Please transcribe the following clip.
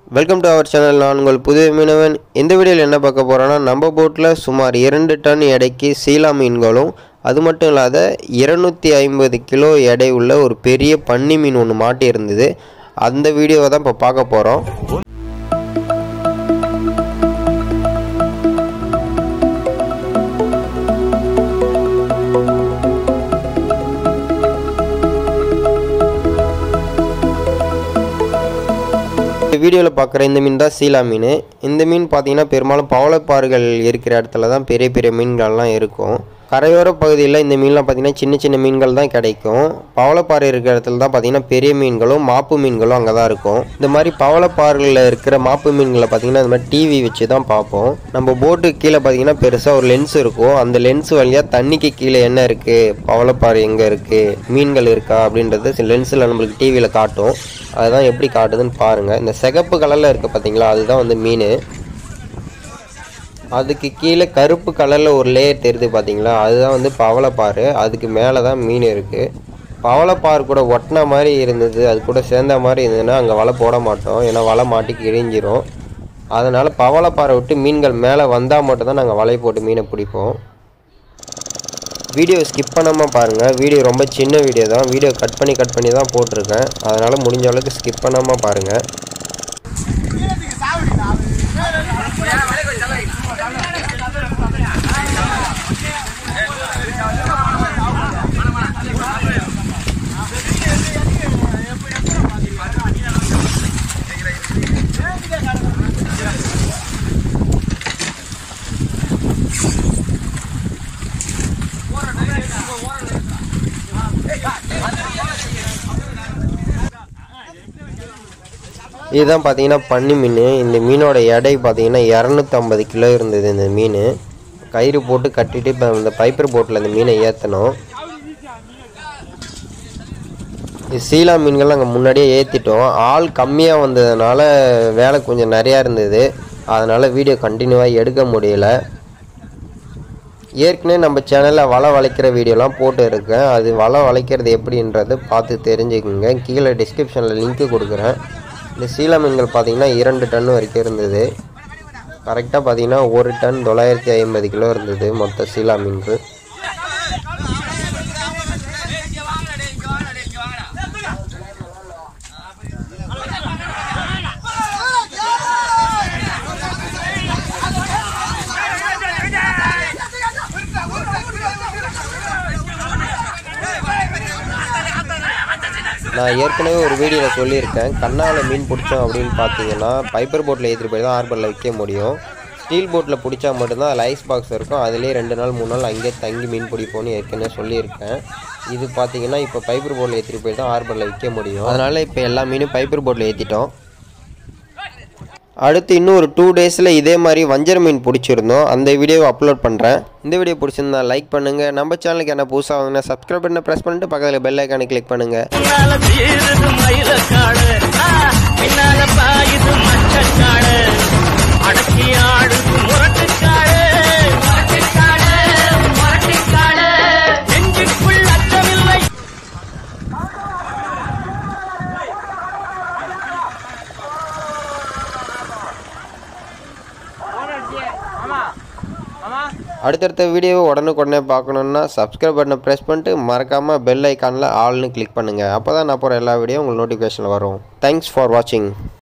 welcome to our channel நான் உங்கள் புதிய மீனவன் இந்த வீடியோவில் என்ன பார்க்க போகிறோன்னா நம்ம போட்டில் சுமார் இரண்டு டன் எடைக்கு சீலா மீன்களும் அது மட்டும் இல்லாத இருநூற்றி ஐம்பது கிலோ எடை உள்ள ஒரு பெரிய பன்னி மீன் ஒன்று மாட்டி இருந்தது அந்த வீடியோவை தான் இப்போ பார்க்க போகிறோம் இந்த வீடியோவில் பார்க்குற இந்த மீன் தான் சீலா மீன் இந்த மீன் பார்த்தீங்கன்னா பெரும்பாலும் பவளப்பாறுகள் இருக்கிற இடத்துல தான் பெரிய பெரிய மீன்கள்லாம் இருக்கும் கரையோர பகுதியில் இந்த மீன்லாம் பார்த்தீங்கன்னா சின்ன சின்ன மீன்கள் தான் கிடைக்கும் பவளப்பாறை இருக்கிற இடத்துல தான் பார்த்தீங்கன்னா பெரிய மீன்களும் மாப்பு மீன்களும் அங்கே தான் இருக்கும் இந்த மாதிரி பவளப்பாறுகளில் இருக்கிற மாப்பு மீன்களை பார்த்தீங்கன்னா இந்த மாதிரி டிவி வச்சு தான் பார்ப்போம் நம்ம போட்டுக்கு கீழே பார்த்தீங்கன்னா பெருசாக ஒரு லென்ஸ் இருக்கும் அந்த லென்ஸ் வழியாக தண்ணிக்கு கீழே என்ன இருக்குது பவளப்பாறை எங்கே இருக்குது மீன்கள் இருக்கா அப்படின்றது லென்ஸில் நம்மளுக்கு டிவியில் காட்டும் அதுதான் எப்படி காட்டுதுன்னு பாருங்கள் இந்த சிகப்பு கலரில் இருக்குது பார்த்தீங்களா அதுதான் வந்து மீன் அதுக்கு கீழே கருப்பு கலரில் ஒரு லேயர் தெரியுது பார்த்தீங்களா அதுதான் வந்து பவளப்பாறு அதுக்கு மேலே தான் மீன் இருக்குது பவளப்பாறு கூட ஒட்டின மாதிரி இருந்தது அது கூட சேர்ந்த மாதிரி இருந்ததுன்னா அங்கே வலை போட மாட்டோம் ஏன்னா வலை மாட்டி கிழிஞ்சிரும் அதனால் பவளப்பாறை விட்டு மீன்கள் மேலே வந்தால் மட்டும்தான் நாங்கள் வலை போட்டு மீனை பிடிப்போம் வீடியோ ஸ்கிப் பண்ணாமல் பாருங்கள் வீடியோ ரொம்ப சின்ன வீடியோ தான் வீடியோ கட் பண்ணி கட் பண்ணி தான் போட்டிருக்கேன் அதனால் முடிஞ்ச அளவுக்கு ஸ்கிப் பண்ணாமல் பாருங்கள் இதுதான் பார்த்தீங்கன்னா பன்னி மீன் இந்த மீனோட எடை பார்த்தீங்கன்னா இரநூத்தம்பது கிலோ இருந்தது இந்த மீன் கயிறு போட்டு கட்டிட்டு இப்போ இந்த பைப்பர் போட்டில் இந்த மீனை ஏற்றணும் இது சீலா மீன்கள் நாங்கள் முன்னாடியே ஏற்றிட்டோம் ஆள் கம்மியாக வந்ததுனால வேலை கொஞ்சம் நிறையா இருந்தது அதனால் வீடியோ கண்டினியூவாக எடுக்க முடியல ஏற்கனவே நம்ம சேனலில் வலை வளைக்கிற வீடியோலாம் போட்டு இருக்கேன் அது வலை வளைக்கிறது எப்படின்றது பார்த்து தெரிஞ்சுக்குங்க கீழே டிஸ்கிரிப்ஷனில் லிங்க்கு கொடுக்குறேன் இந்த சீலா மீன்கள் பார்த்தீங்கன்னா இரண்டு டன் வரைக்கும் இருந்தது கரெக்டாக பார்த்தீங்கன்னா ஒரு டன் தொள்ளாயிரத்தி ஐம்பது கிலோ இருந்தது மொத்த சீலா மீன்கள் நான் ஏற்கனவே ஒரு வீடியோவில் சொல்லியிருக்கேன் கண்ணால் மீன் பிடிச்சோம் அப்படின்னு பார்த்தீங்கன்னா பைப்பர் போட்டில் ஏற்றிட்டு போய் தான் ஹார்பரில் விற்க முடியும் ஸ்டீல் போட்டில் பிடிச்சா மட்டும்தான் அதில் ஐஸ் பாக்ஸ் இருக்கும் அதிலே ரெண்டு நாள் மூணு நாள் அங்கேயே தங்கி மீன் பிடிப்போம்னு ஏற்கனவே சொல்லியிருக்கேன் இது பார்த்தீங்கன்னா இப்போ பைப்பர் போட்டில் ஏற்றிட்டு போய் தான் ஹார்பரில் விற்க முடியும் அதனால் இப்போ எல்லா மீனும் பைப்பர் போட்டில் ஏற்றிட்டோம் அடுத்து இன்னும் ஒரு டூ டேஸில் இதே மாதிரி வஞ்சர மீன் பிடிச்சிருந்தோம் அந்த வீடியோவை அப்லோட் பண்ணுறேன் இந்த வீடியோ பிடிச்சிருந்தா லைக் பண்ணுங்கள் நம்ம சேனலுக்கு என்ன புதுசாக வாங்கினா சப்ஸ்கிரைப் பண்ண ப்ரெஸ் பண்ணிட்டு பக்கத்தில் பெல் ஐக்கானை கிளிக் பண்ணுங்கள் பின்னால தீருது மயிலக்காடு ஆ, பின்னால பாயுது மச்சக்காடு அடக்கி ஆடுது முரட்டுக்காடு முரட்டுக்காடு முரட்டுக்காடு நெஞ்சுக்குள் அச்சமில்லை அடுத்தடுத்த வீடியோவை உடனுக்குடனே பார்க்கணுன்னா சப்ஸ்கிரைப் பட்டனை ப்ரெஸ் பண்ணிட்டு மறக்காமல் பெல் ஐக்கானில் ஆல்னு கிளிக் பண்ணுங்கள் அப்போ தான் நான் போகிற எல்லா வீடியோ உங்களுக்கு நோட்டிஃபிகேஷன் வரும் தேங்க்ஸ் ஃபார் வாட்சிங்